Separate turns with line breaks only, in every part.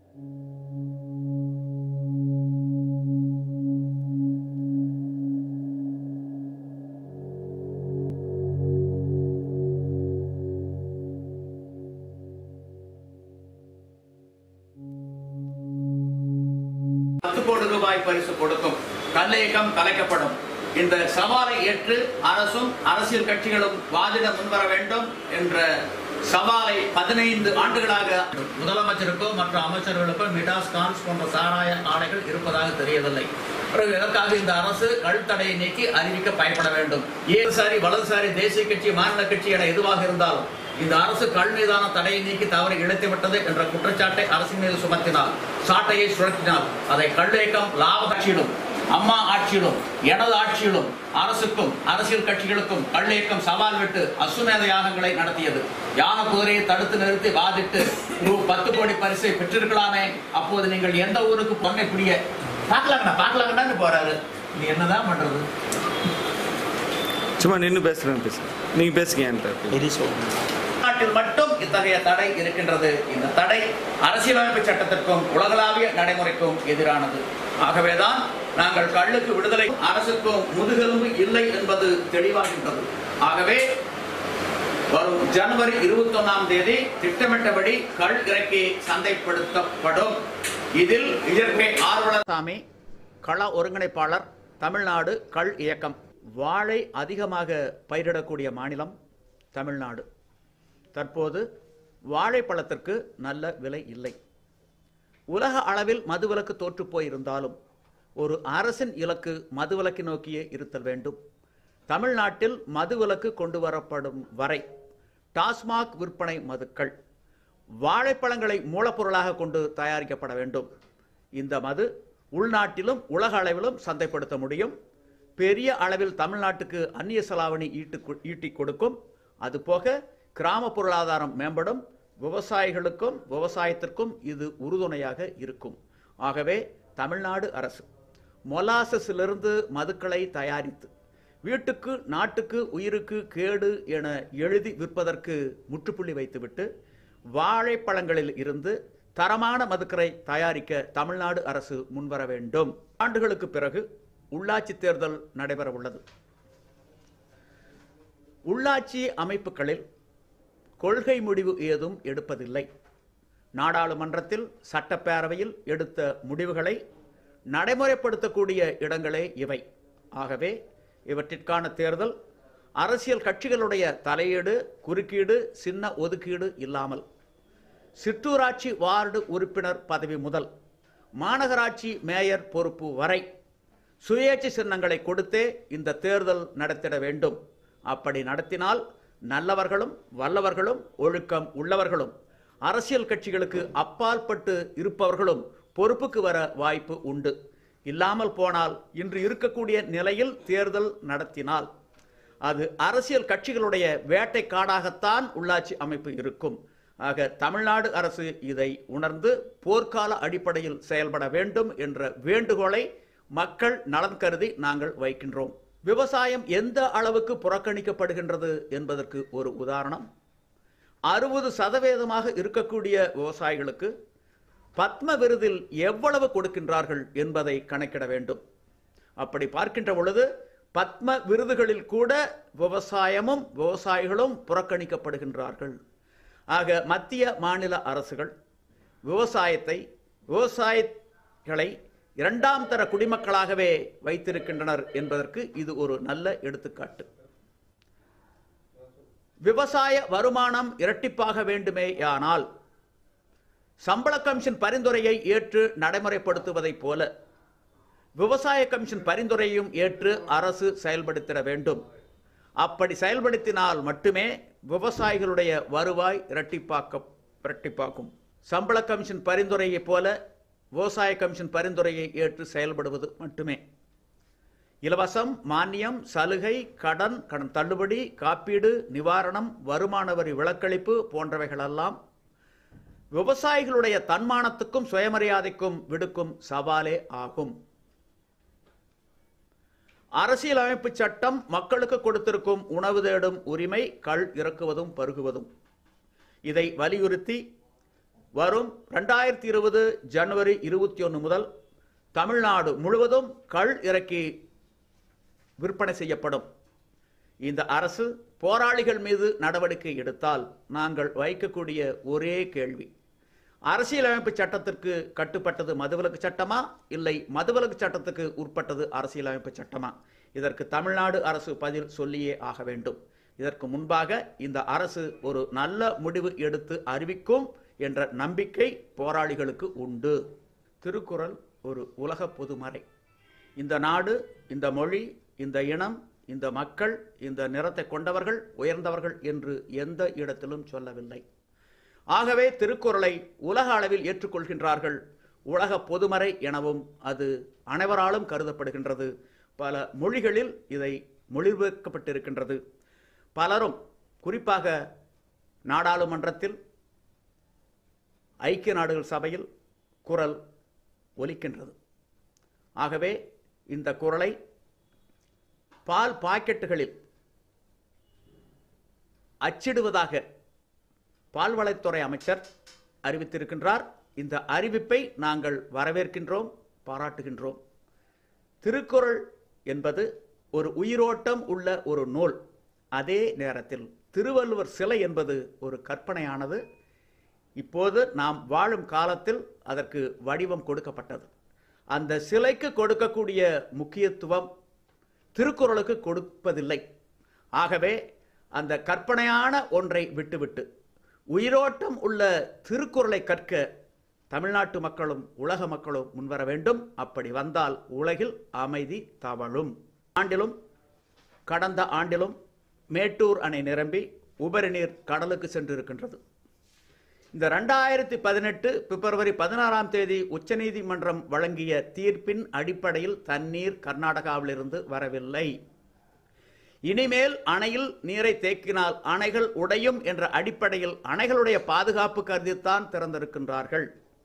பத்து கோடி ரூபாய் பரிசு கொடுக்கும் கல்லையக்கம் கலைக்கப்படும் இந்த சவாலை ஏற்று அரசும் அரசியல் கட்சிகளும் வாதிட முன்வர வேண்டும் என்ற சவாலை பதினைந்து ஆண்டுகளாக முதலமைச்சருக்கோ மற்ற அமைச்சர்களுக்கோ மிடாஸ் கான்ஸ் போன்ற சாராய ஆலைகள் இருப்பதாக தெரியவில்லை பிறகு இதற்காக இந்த அரசு கழுத்தடையை நீக்கி அறிவிக்க பயப்பட வேண்டும் இடதுசாரி வலதுசாரி தேசிய கட்சி மாநில கட்சி என எதுவாக இருந்தாலும் இந்த அரசு கள் மீதான தடையை நீக்கி தவறு இழைத்துவிட்டது என்ற குற்றச்சாட்டை அரசின் மீது சுமத்தினால் சாட்டையை சுழற்றினால் அதை கள்ளேக்கம் லாப கட்சியிலும் அம்மா ஆட்சியிலும் எனது ஆட்சியிலும் அரசுக்கும் அரசியல் கட்சிகளுக்கும் கள்ளேக்கம் சவால் விட்டு அசுமேத யாகங்களை நடத்தியது யான குதிரையை தடுத்து நிறுத்தி வாதிட்டு ரூ பத்து கோடி பரிசை பெற்றிருக்கலாமே அப்போது நீங்கள் எந்த ஊருக்கு பொண்ணை பிடிய பார்க்கலாங்கண்ணா பார்க்கலாங்கண்ணான்னு போறாரு நீ என்னதான் பண்றது
சும்மா நின்று பேசுகிறேன் பேசு நீங்கள் பேசுங்க என்கிட்ட
நாட்டில் மட்டும் இத்தகைய தடை இருக்கின்றது இந்த தடை அரசியலமைப்பு சட்டத்திற்கும் உலகளாவிய நடைமுறைக்கும் எதிரானது ஆகவேதான் நாங்கள் கள்ளுக்கு விடுதலை அரசுக்கும் முதுகெலும்பு இல்லை என்பது தெளிவாகின்றது ஆகவே வரும் ஜனவரி இருபத்தி ஒன்னாம் தேதி திட்டமிட்டபடி கள் இறக்கி சந்தைப்படுத்தப்படும் இதில் இயற்கை ஆர்வலர் சாமி கள ஒருங்கிணைப்பாளர் தமிழ்நாடு கள் இயக்கம் வாழை அதிகமாக பயிரிடக்கூடிய மாநிலம் தமிழ்நாடு தற்போது வாழைப்பழத்திற்கு நல்ல விலை இல்லை உலக அளவில் மதுவிலக்கு தோற்றுப் போயிருந்தாலும் ஒரு அரசின் இலக்கு மதுவிலக்கு நோக்கியே இருத்தல் வேண்டும் தமிழ்நாட்டில் மதுவிலக்கு கொண்டு வரப்படும் வரை டாஸ்மாக் விற்பனை மதுக்கள் வாழைப்பழங்களை மூலப்பொருளாக கொண்டு தயாரிக்கப்பட வேண்டும் இந்த மது உள்நாட்டிலும் உலக அளவிலும் சந்தைப்படுத்த முடியும் பெரிய அளவில் தமிழ்நாட்டுக்கு அந்நிய செலாவணி ஈட்டு ஈட்டி கொடுக்கும் அதுபோக கிராம பொருளாதாரம் மேம்படும் விவசாயிகளுக்கும் விவசாயத்திற்கும் இது உறுதுணையாக இருக்கும் ஆகவே தமிழ்நாடு அரசு மொலாசஸிலிருந்து மதுக்களை தயாரித்து வீட்டுக்கு நாட்டுக்கு உயிருக்கு கேடு என எழுதி விற்பதற்கு முற்றுப்புள்ளி வைத்துவிட்டு வாழைப்பழங்களில் இருந்து தரமான மதுக்கரை தயாரிக்க தமிழ்நாடு அரசு முன்வர வேண்டும் ஆண்டுகளுக்கு பிறகு உள்ளாட்சி தேர்தல் நடைபெற உள்ளது உள்ளாட்சி அமைப்புகளில் கொள்கை முடிவு ஏதும் எடுப்பதில்லை நாடாளுமன்றத்தில் சட்டப்பேரவையில் எடுத்த முடிவுகளை நடைமுறைப்படுத்தக்கூடிய இடங்களே இவை ஆகவே இவற்றிற்கான தேர்தல் அரசியல் கட்சிகளுடைய தலையீடு குறுக்கீடு சின்ன ஒதுக்கீடு இல்லாமல் சிற்றூராட்சி வார்டு உறுப்பினர் பதவி முதல் மாநகராட்சி மேயர் பொறுப்பு வரை சுயேட்சை சின்னங்களை கொடுத்தே இந்த தேர்தல் நடத்திட வேண்டும் அப்படி நடத்தினால் நல்லவர்களும் வல்லவர்களும் ஒழுக்கம் உள்ளவர்களும் அரசியல் கட்சிகளுக்கு அப்பாற்பட்டு இருப்பவர்களும் பொறுப்புக்கு வர வாய்ப்பு உண்டு இல்லாமல் போனால் இன்று இருக்கக்கூடிய நிலையில் தேர்தல் நடத்தினால் அது அரசியல் கட்சிகளுடைய வேட்டை காடாகத்தான் உள்ளாட்சி அமைப்பு இருக்கும் ஆக தமிழ்நாடு அரசு இதை உணர்ந்து போர்க்கால அடிப்படையில் செயல்பட வேண்டும் என்ற வேண்டுகோளை மக்கள் நலன் கருதி நாங்கள் வைக்கின்றோம் விவசாயம் எந்த அளவுக்கு புறக்கணிக்கப்படுகின்றது என்பதற்கு ஒரு உதாரணம் அறுபது சதவீதமாக இருக்கக்கூடிய விவசாயிகளுக்கு பத்ம விருதில் எவ்வளவு கொடுக்கின்றார்கள் என்பதை கணக்கிட வேண்டும் அப்படி பார்க்கின்ற பொழுது பத்ம விருதுகளில் கூட விவசாயமும் விவசாயிகளும் புறக்கணிக்கப்படுகின்றார்கள் ஆக மத்திய மாநில அரசுகள் விவசாயத்தை விவசாயிகளை இரண்டாம் தர குடிமக்களாகவே வைத்திருக்கின்றனர் என்பதற்கு இது ஒரு நல்ல எடுத்துக்காட்டு விவசாய வருமானம் இரட்டிப்பாக வேண்டுமேயானால் சம்பள கமிஷன் பரிந்துரையை ஏற்று நடைமுறைப்படுத்துவதைப் போல விவசாய கமிஷன் பரிந்துரையும் ஏற்று அரசு செயல்படுத்திட வேண்டும் அப்படி செயல்படுத்தினால் மட்டுமே விவசாயிகளுடைய வருவாய் இரட்டிப்பாக்க இரட்டிப்பாக்கும் சம்பள கமிஷன் பரிந்துரையைப் போல விவசாய கமிஷன் பரிந்துரையை ஏற்று செயல்படுவது மட்டுமே இலவசம் மானியம் சலுகை கடன் கடன் தள்ளுபடி காப்பீடு நிவாரணம் வருமான வரி விலக்களிப்பு போன்றவைகளெல்லாம் விவசாயிகளுடைய தன்மானத்துக்கும் சுயமரியாதைக்கும் விடுக்கும் சவாலே ஆகும் அரசியலமைப்பு சட்டம் மக்களுக்கு கொடுத்திருக்கும் உணவு தேடும் உரிமை கள் இறக்குவதும் பருகுவதும் இதை வலியுறுத்தி வரும் ரெண்டாயிரத்தி இருபது ஜனவரி இருபத்தி ஒன்று முதல் தமிழ்நாடு முழுவதும் கள் இறக்கி விற்பனை செய்யப்படும் இந்த அரசு போராளிகள் மீது நடவடிக்கை எடுத்தால் நாங்கள் வைக்கக்கூடிய ஒரே கேள்வி அரசியலமைப்பு சட்டத்திற்கு கட்டுப்பட்டது மதுவிலக்கு சட்டமா இல்லை மதுவிலக்கு சட்டத்துக்கு உட்பட்டது அரசியலமைப்பு சட்டமா இதற்கு தமிழ்நாடு அரசு பதில் சொல்லியே ஆக வேண்டும் இதற்கு முன்பாக இந்த அரசு ஒரு நல்ல முடிவு எடுத்து அறிவிக்கும் என்ற நம்பிக்கை போராளிகளுக்கு உண்டு திருக்குறள் ஒரு உலக பொதுமறை இந்த நாடு இந்த மொழி இந்த இனம் இந்த மக்கள் இந்த நிறத்தை கொண்டவர்கள் உயர்ந்தவர்கள் என்று எந்த இடத்திலும் சொல்லவில்லை ஆகவே திருக்குறளை உலக அளவில் ஏற்றுக்கொள்கின்றார்கள் உலக பொதுமறை எனவும் அது அனைவராலும் கருதப்படுகின்றது பல மொழிகளில் இதை மொழிபெயர்க்கப்பட்டிருக்கின்றது பலரும் குறிப்பாக நாடாளுமன்றத்தில் ஐக்கிய நாடுகள் சபையில் குரல் ஒலிக்கின்றது ஆகவே இந்த குரலை பால் பாக்கெட்டுகளில் அச்சிடுவதாக பால்வளத்துறை அமைச்சர் அறிவித்திருக்கின்றார் இந்த அறிவிப்பை நாங்கள் வரவேற்கின்றோம் பாராட்டுகின்றோம் திருக்குறள் என்பது ஒரு உயிரோட்டம் உள்ள ஒரு நூல் அதே நேரத்தில் திருவள்ளுவர் சிலை என்பது ஒரு கற்பனையானது இப்போது நாம் வாழும் காலத்தில் அதற்கு வடிவம் கொடுக்கப்பட்டது அந்த சிலைக்கு கொடுக்கக்கூடிய முக்கியத்துவம் திருக்குறளுக்கு கொடுப்பதில்லை ஆகவே அந்த கற்பனையான ஒன்றை விட்டுவிட்டு உயிரோட்டம் உள்ள திருக்குறளை கற்க தமிழ்நாட்டு மக்களும் உலக மக்களும் முன்வர வேண்டும் அப்படி வந்தால் உலகில் அமைதி தவழும் ஆண்டிலும் கடந்த ஆண்டிலும் மேட்டூர் அணை நிரம்பி உபரி நீர் கடலுக்கு சென்றிருக்கின்றது இந்த ரெண்டாயிரத்தி பதினெட்டு பிப்ரவரி பதினாறாம் தேதி உச்சநீதிமன்றம் வழங்கிய தீர்ப்பின் அடிப்படையில் தண்ணீர் கர்நாடகாவிலிருந்து வரவில்லை இனிமேல் அணையில் நீரை தேக்கினால் அணைகள் உடையும் என்ற அடிப்படையில் அணைகளுடைய பாதுகாப்பு கருதித்தான் திறந்திருக்கின்றார்கள்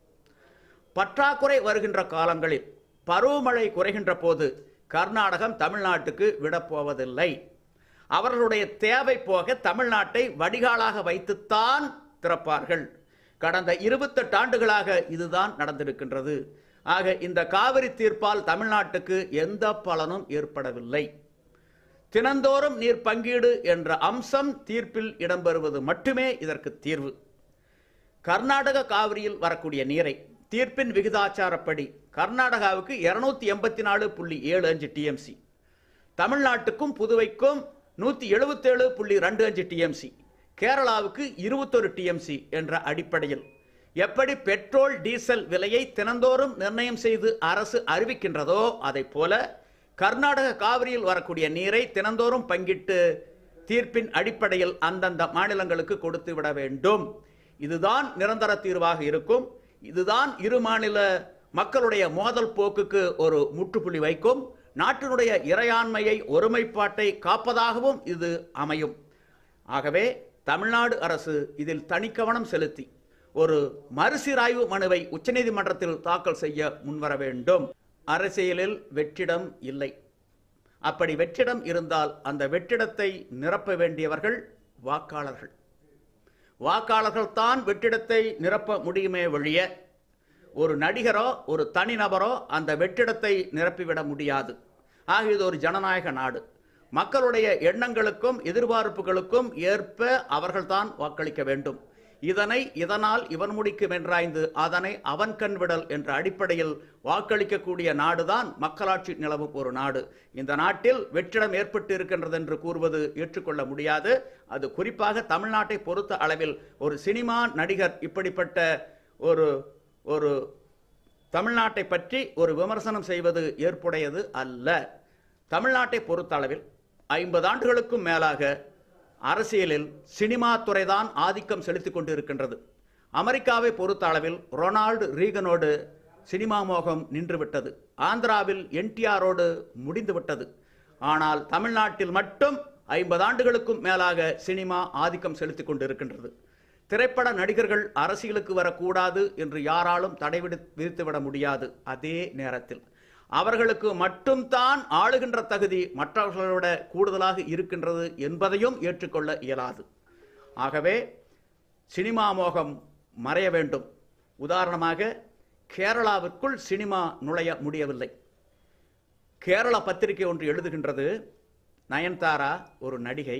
பற்றாக்குறை வருகின்ற காலங்களில் பருவமழை குறைகின்ற போது கர்நாடகம் தமிழ்நாட்டுக்கு விடப்போவதில்லை அவர்களுடைய தேவை போக தமிழ்நாட்டை வடிகாலாக வைத்துத்தான் திறப்பார்கள் கடந்த இருபத்தெட்டு ஆண்டுகளாக இதுதான் நடந்திருக்கின்றது ஆக இந்த காவிரி தீர்ப்பால் தமிழ்நாட்டுக்கு எந்த பலனும் ஏற்படவில்லை தினந்தோறும் நீர் பங்கீடு என்ற அம்சம் தீர்ப்பில் இடம்பெறுவது மட்டுமே இதற்கு தீர்வு கர்நாடக காவிரியில் வரக்கூடிய நீரை தீர்ப்பின் விகிதாச்சாரப்படி கர்நாடகாவுக்கு இருநூத்தி எண்பத்தி நாலு புள்ளி ஏழு அஞ்சு டிஎம்சி தமிழ்நாட்டுக்கும் புதுவைக்கும் நூற்றி எழுபத்தேழு புள்ளி ரெண்டு அஞ்சு டிஎம்சி கேரளாவுக்கு இருபத்தொரு டிஎம்சி என்ற அடிப்படையில் எப்படி பெட்ரோல் டீசல் விலையை தினந்தோறும் நிர்ணயம் செய்து அரசு அறிவிக்கின்றதோ அதை போல கர்நாடக காவிரியில் வரக்கூடிய நீரை தினந்தோறும் பங்கிட்டு தீர்ப்பின் அடிப்படையில் அந்தந்த மாநிலங்களுக்கு கொடுத்து விட வேண்டும் இதுதான் நிரந்தர தீர்வாக இருக்கும் இதுதான் இரு மாநில மக்களுடைய மோதல் போக்குக்கு ஒரு முற்றுப்புள்ளி வைக்கும் நாட்டினுடைய இறையாண்மையை ஒருமைப்பாட்டை காப்பதாகவும் இது அமையும் ஆகவே தமிழ்நாடு அரசு இதில் தனிக்கவனம் செலுத்தி ஒரு மறுசீராய்வு மனுவை உச்சநீதிமன்றத்தில் தாக்கல் செய்ய முன்வர வேண்டும் அரசியலில் வெற்றிடம் இல்லை அப்படி வெற்றிடம் இருந்தால் அந்த வெற்றிடத்தை நிரப்ப வேண்டியவர்கள் வாக்காளர்கள் வாக்காளர்கள் தான் வெற்றிடத்தை நிரப்ப முடியுமே ஒழிய ஒரு நடிகரோ ஒரு தனிநபரோ அந்த வெற்றிடத்தை நிரப்பிவிட முடியாது ஆக இது ஒரு ஜனநாயக நாடு மக்களுடைய எண்ணங்களுக்கும் எதிர்பார்ப்புகளுக்கும் ஏற்ப அவர்கள்தான் வாக்களிக்க வேண்டும் இதனை இதனால் இவன் முடிக்கும் என்றாய்ந்து அதனை அவன் கண் விடல் என்ற அடிப்படையில் வாக்களிக்கக்கூடிய நாடுதான் மக்களாட்சி நிலவும் ஒரு நாடு இந்த நாட்டில் வெற்றிடம் ஏற்பட்டு இருக்கின்றது என்று கூறுவது ஏற்றுக்கொள்ள முடியாது அது குறிப்பாக தமிழ்நாட்டை பொறுத்த அளவில் ஒரு சினிமா நடிகர் இப்படிப்பட்ட ஒரு ஒரு தமிழ்நாட்டை பற்றி ஒரு விமர்சனம் செய்வது ஏற்புடையது அல்ல தமிழ்நாட்டை பொறுத்த அளவில் ஐம்பது ஆண்டுகளுக்கும் மேலாக அரசியலில் சினிமா துறைதான் ஆதிக்கம் செலுத்திக் கொண்டிருக்கின்றது அமெரிக்காவை பொறுத்த அளவில் ரொனால்டு ரீகனோடு சினிமா மோகம் நின்றுவிட்டது ஆந்திராவில் என்டிஆரோடு முடிந்துவிட்டது ஆனால் தமிழ்நாட்டில் மட்டும் ஐம்பது ஆண்டுகளுக்கும் மேலாக சினிமா ஆதிக்கம் செலுத்திக் கொண்டிருக்கின்றது திரைப்பட நடிகர்கள் அரசியலுக்கு வரக்கூடாது என்று யாராலும் தடை விடு- விதித்துவிட முடியாது அதே நேரத்தில் அவர்களுக்கு மட்டும்தான் ஆளுகின்ற தகுதி மற்றவர்களை விட கூடுதலாக இருக்கின்றது என்பதையும் ஏற்றுக்கொள்ள இயலாது ஆகவே சினிமா மோகம் மறைய வேண்டும் உதாரணமாக கேரளாவிற்குள் சினிமா நுழைய முடியவில்லை கேரள பத்திரிகை ஒன்று எழுதுகின்றது நயன்தாரா ஒரு நடிகை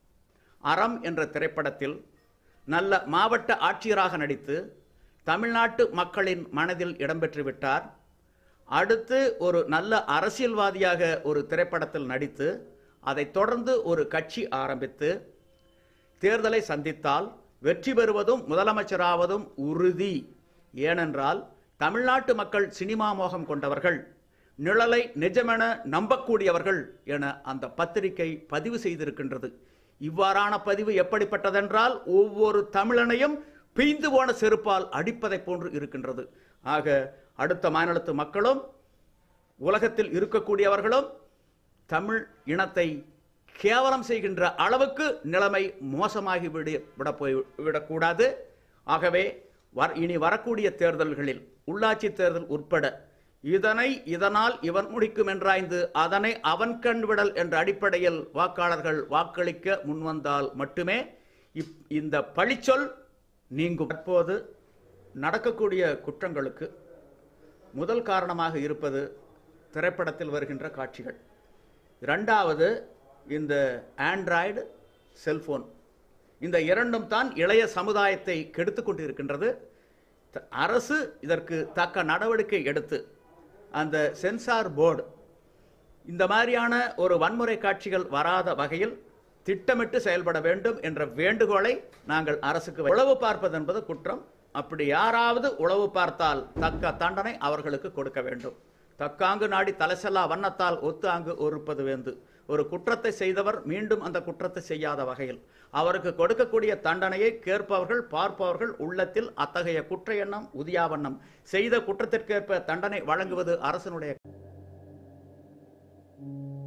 அறம் என்ற திரைப்படத்தில் நல்ல மாவட்ட ஆட்சியராக நடித்து தமிழ்நாட்டு மக்களின் மனதில் இடம்பெற்று விட்டார் அடுத்து ஒரு நல்ல அரசியல்வாதியாக ஒரு திரைப்படத்தில் நடித்து அதைத் தொடர்ந்து ஒரு கட்சி ஆரம்பித்து தேர்தலை சந்தித்தால் வெற்றி பெறுவதும் முதலமைச்சராவதும் உறுதி ஏனென்றால் தமிழ்நாட்டு மக்கள் சினிமா மோகம் கொண்டவர்கள் நிழலை நிஜமென நம்பக்கூடியவர்கள் என அந்த பத்திரிகை பதிவு செய்திருக்கின்றது இவ்வாறான பதிவு எப்படிப்பட்டதென்றால் ஒவ்வொரு தமிழனையும் பெய்ந்து போன செருப்பால் அடிப்பதைப் போன்று இருக்கின்றது ஆக அடுத்த மாநிலத்து மக்களும் உலகத்தில் இருக்கக்கூடியவர்களும் தமிழ் இனத்தை கேவலம் செய்கின்ற அளவுக்கு நிலைமை மோசமாகி விட விட போய் விடக்கூடாது ஆகவே வர் இனி வரக்கூடிய தேர்தல்களில் உள்ளாட்சி தேர்தல் உட்பட இதனை இதனால் இவன் முடிக்கும் என்றாய்ந்து அதனை அவன் கண் விடல் என்ற அடிப்படையில் வாக்காளர்கள் வாக்களிக்க முன்வந்தால் மட்டுமே இப் இந்த பழிச்சொல் நீங்கும் தற்போது நடக்கக்கூடிய குற்றங்களுக்கு முதல் காரணமாக இருப்பது திரைப்படத்தில் வருகின்ற காட்சிகள் இரண்டாவது இந்த ஆண்ட்ராய்டு செல்போன் இந்த இரண்டும் தான் இளைய சமுதாயத்தை கெடுத்து கொண்டிருக்கின்றது த- அரசு இதற்கு தக்க நடவடிக்கை எடுத்து அந்த சென்சார் போர்டு இந்த மாதிரியான ஒரு வன்முறை காட்சிகள் வராத வகையில் திட்டமிட்டு செயல்பட வேண்டும் என்ற வேண்டுகோளை நாங்கள் அரசுக்கு வை- உளவு பார்ப்பது என்பது குற்றம் அப்படி யாராவது உளவு பார்த்தால் தக்க தண்டனை அவர்களுக்கு கொடுக்க வேண்டும் தக்காங்கு நாடி தலைசெல்லா வண்ணத்தால் ஒத்தாங்கு ஒருப்பது வேந்து ஒரு குற்றத்தை செய்தவர் மீண்டும் அந்த குற்றத்தை செய்யாத வகையில் அவருக்கு கொடுக்கக்கூடிய தண்டனையை கேட்பவர்கள் பார்ப்பவர்கள் உள்ளத்தில் அத்தகைய குற்ற எண்ணம் உதியா வண்ணம் செய்த குற்றத்திற்கேற்ப தண்டனை வழங்குவது அரசனுடைய